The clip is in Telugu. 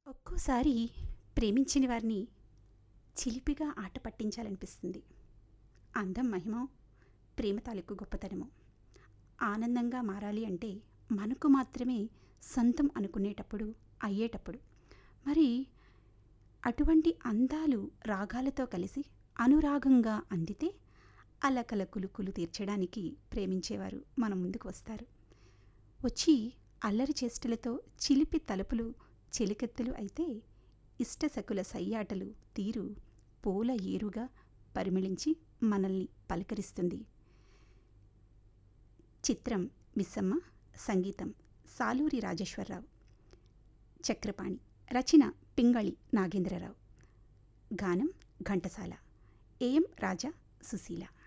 ఒక్కోసారి ప్రేమించిన వారిని చిలిపిగా ఆట పట్టించాలనిపిస్తుంది అందం మహిమ ప్రేమ తాలూకు గొప్పతనము ఆనందంగా మారాలి అంటే మనకు మాత్రమే సొంతం అనుకునేటప్పుడు అయ్యేటప్పుడు మరి అటువంటి అందాలు రాగాలతో కలిసి అనురాగంగా అందితే అలకల కులుకులు తీర్చడానికి ప్రేమించేవారు మన ముందుకు వస్తారు వచ్చి అల్లరి చేష్టలతో చిలిపి తలుపులు చెలికెత్తులు అయితే ఇష్టసకుల సయ్యాటలు తీరు పూల ఏరుగా పరిమళించి మనల్ని పలకరిస్తుంది చిత్రం మిస్సమ్మ సంగీతం సాలూరి రాజేశ్వరరావు చక్రపాణి రచన పింగళి నాగేంద్రరావు గానం ఘంటసాల ఏఎం రాజా సుశీల